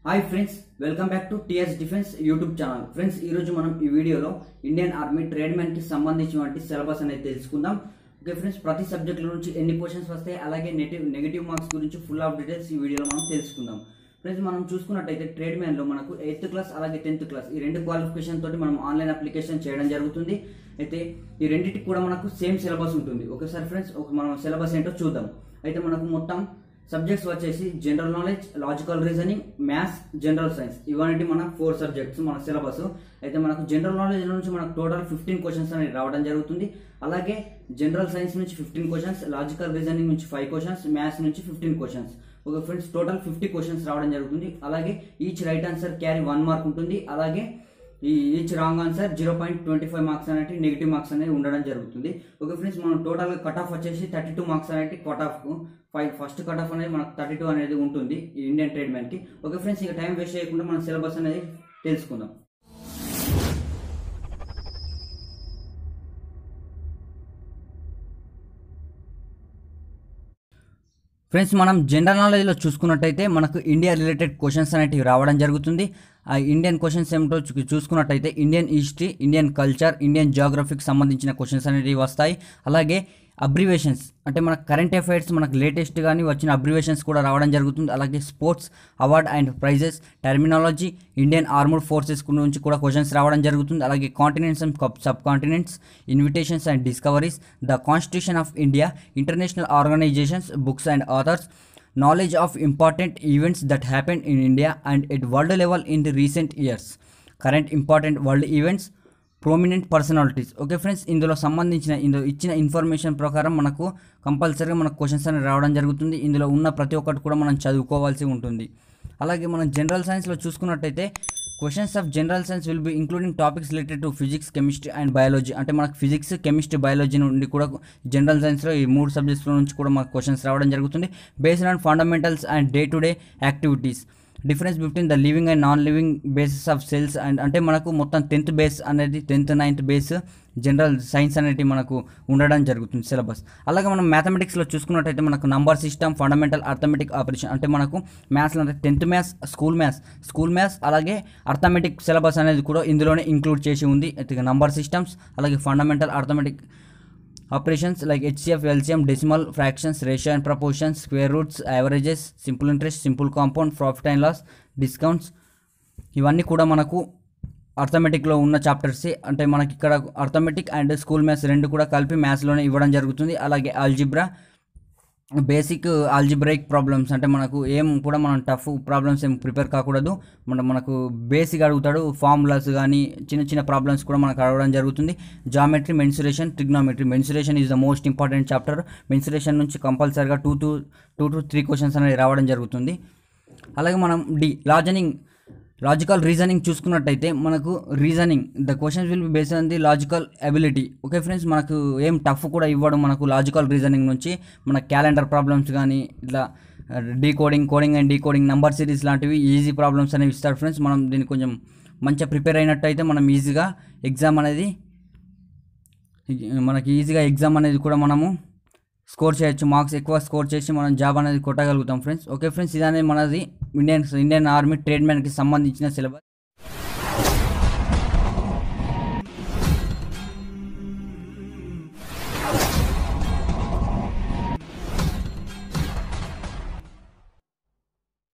Hi friends welcome back to TS defence YouTube channel friends ఈ రోజు మనం ఈ వీడియోలో ఇండియన్ ఆర్మీ ట్రేడ్ మ్యాన్ కి సంబంధించినటువంటి సిలబస్ అనేది తెలుసుకుందాం ఓకే ఫ్రెండ్స్ ప్రతి సబ్జెక్ట్ నుంచి ఎన్ని క్వశ్చన్స్ వస్తాయి అలాగే నెగిటివ్ నెగిటివ్ మార్క్స్ గురించి ఫుల్ ఆఫ్ డీటెయిల్స్ ఈ వీడియోలో మనం తెలుసుకుందాం ఫ్రెండ్స్ మనం చూసుకున్నట్టయితే ట్రేడ్ మ్యాన్ లో మనకు ఎయిత్ క్లాస్ అలాగే టెన్త్ క్లాస్ ఈ రెండు క్వాలిఫికేషన్ తోటి మనం ఆన్లైన్ అప్లికేషన్ చేయడం జరుగుతుంది అయితే ఈ రెండింటికి కూడా మనకు సేమ్ సిలబస్ ఉంటుంది ఒకసారి ఫ్రెండ్స్ ఒక మనం సిలబస్ ఏంటో చూద్దాం అయితే మనకు మొత్తం సబ్జెక్ట్స్ వచ్చేసి general knowledge logical reasoning maths general science ఇవన్నీ మన ఫోర్ సబ్జెక్ట్స్ మన సిలబస్ అయితే మనకు జనరల్ నాలెడ్జ్ నుంచి మనకు టోటల్ ఫిఫ్టీన్ క్వశ్చన్స్ అనేది రావడం జరుగుతుంది అలాగే జనరల్ సైన్స్ నుంచి ఫిఫ్టీన్ క్వశ్చన్స్ లాజికల్ రీజనింగ్ నుంచి ఫైవ్ క్వశ్చన్స్ మ్యాథ్స్ నుంచి ఫిఫ్టీన్ క్వశ్చన్స్ ఒక ఫ్రెండ్స్ టోటల్ ఫిఫ్టీ క్వశ్చన్స్ రావడం జరుగుతుంది అలాగే each right answer carry one mark ఉంటుంది అలాగే ఈ each wrong answer zero point twenty five marks అనేవి నెగిటివ్ మార్క్స్ అనేది ఉండడం జరుగుతుంది ఓకే ఫ్రెండ్స్ మనం టోటల్ కట్ ఆఫ్ వచ్చేసి థర్టీ టూ మార్క్స్ అనేది cut off five first cut off అనేది మనకు థర్టీ టూ అనేది ఉంటుంది ఈ ఇండియన్ ట్రేడ్ మ్యాన్ కి ఓకే ఫ్రెండ్స్ ఇక టైం వేస్ట్ చేయకుండా మన సిలబస్ అనేది తెలుసుకుందాం ఫ్రెండ్స్ మనం జనరల్ నాలెడ్జ్లో చూసుకున్నట్టయితే మనకు ఇండియా రిలేటెడ్ క్వశ్చన్స్ అనేటివి రావడం జరుగుతుంది ఆ ఇండియన్ క్వశ్చన్స్ ఏమిటో చూ- చూసుకున్నట్టయితే Indian history Indian culture Indian జాగ్రఫీకి సంబంధించిన క్వశ్చన్స్ అనేటివి వస్తాయి అలాగే అబ్రివేషన్స్ అంటే మన కరెంట్ అఫైర్స్ మనకు లేటెస్ట్ కానీ వచ్చిన అబ్రివేషన్స్ కూడా రావడం జరుగుతుంది అలాగే sports award and prizes terminology Indian armed forces నుంచి కూడా క్వశ్చన్స్ రావడం జరుగుతుంది అలాగే continents and sub continents invitations and discoveries the constitution of India international organisations books and authors knowledge of important events that happened in India and at world level in the recent years. Current important world events, prominent personalities. Okay friends ఇందులో సంబంధించిన ఇందులో ఇచ్చిన information ప్రకారం మనకు కంపల్సరీగా మనకు questions అనేవి రావడం జరుగుతుంది ఇందులో ఉన్న ప్రతి ఒక్కటి కూడా మనం చదువుకోవాల్సి ఉంటుంది అలాగే మనం జనరల్ సైన్స్లో చూసుకున్నట్టయితే questions of general science will be including topics related to physics chemistry and biology అంటే మనకు ఫిజిక్స్ కెమిస్ట్రీ బయాలజీ నుండి కూడా జనరల్ సైన్స్లో ఈ మూడు సబ్జెక్ట్స్లో నుంచి కూడా మనకు క్వశ్చన్స్ రావడం జరుగుతుంది based on fundamentals and day to day activities difference between the living and non living basis of cells and అంటే మనకు మొత్తం టెన్త్ బేస్ అనేది tenth ninth base general science అనేది మనకు ఉండడం జరుగుతుంది సిలబస్ అలాగే మనం మ్యాథమెటిక్స్లో చూసుకున్నట్టయితే మనకు number system fundamental arithmetic operation అంటే మనకు మ్యాథ్స్లో అంటే tenth maths school maths school maths అలాగే అర్థమెటిక్ సిలబస్ అనేది కూడా ఇందులోనే ఇంక్లూడ్ చేసి ఉంది అయితే నంబర్ సిస్టమ్స్ అలాగే fundamental arithmetic operations like HCF LCM decimal fractions ratio and proportions square roots averages simple interest simple compound profit and loss discounts ఇవన్నీ కూడా మనకు అర్థమెటిక్లో ఉన్న చాప్టర్సే అంటే మనకి ఇక్కడ అర్థమెటిక్ అండ్ స్కూల్ మ్యాథ్స్ రెండు కూడా కలిపి మ్యాథ్స్లోనే ఇవ్వడం జరుగుతుంది అలాగే ఆల్జిబ్రా బేసిక్ ఆల్జిబ్రైక్ ప్రాబ్లమ్స్ అంటే మనకు ఏం కూడా మనం టఫ్ ప్రాబ్లమ్స్ ఏం ప్రిపేర్ కాకూడదు మన మనకు బేసిక్ అడుగుతాడు ఫార్ములాస్ కానీ చిన్న చిన్న ప్రాబ్లమ్స్ కూడా మనకు అడగడం జరుగుతుంది geometry mensuration trigonometry mensuration is the most important chapter mensuration నుంచి కంపల్సరీగా two two two to three questions అనేవి రావడం జరుగుతుంది అలాగే మనం డి లాజనింగ్ లాజికల్ రీజనింగ్ చూసుకున్నట్టయితే మనకు reasoning the questions will be based on the logical ability okay friends మనకు ఏం టఫ్ కూడా ఇవ్వడం మనకు లాజికల్ రీజనింగ్ నుంచి మన క్యాలెండర్ ప్రాబ్లమ్స్ కానీ ఇట్లా decoding coding and decoding number series లాంటివి ఈజీ ప్రాబ్లమ్స్ అనేవి ఇస్తారు ఫ్రెండ్స్ మనం దీన్ని కొంచెం మంచిగా ప్రిపేర్ అయినట్టయితే మనం ఈజీగా ఎగ్జామ్ అనేది మనకి ఈజీగా ఎగ్జామ్ అనేది కూడా మనము స్కోర్ చేయొచ్చు మార్క్స్ ఎక్కువ స్కోర్ చేసి మనం జాబ్ అనేది కొట్టగలుగుతాం ఫ్రెండ్స్ ఓకే ఫ్రెండ్స్ ఇదనేది మనది ఇండియన్ ఇండియన్ ఆర్మీ ట్రేడ్ మ్యాన్కి సంబంధించిన సిలబస్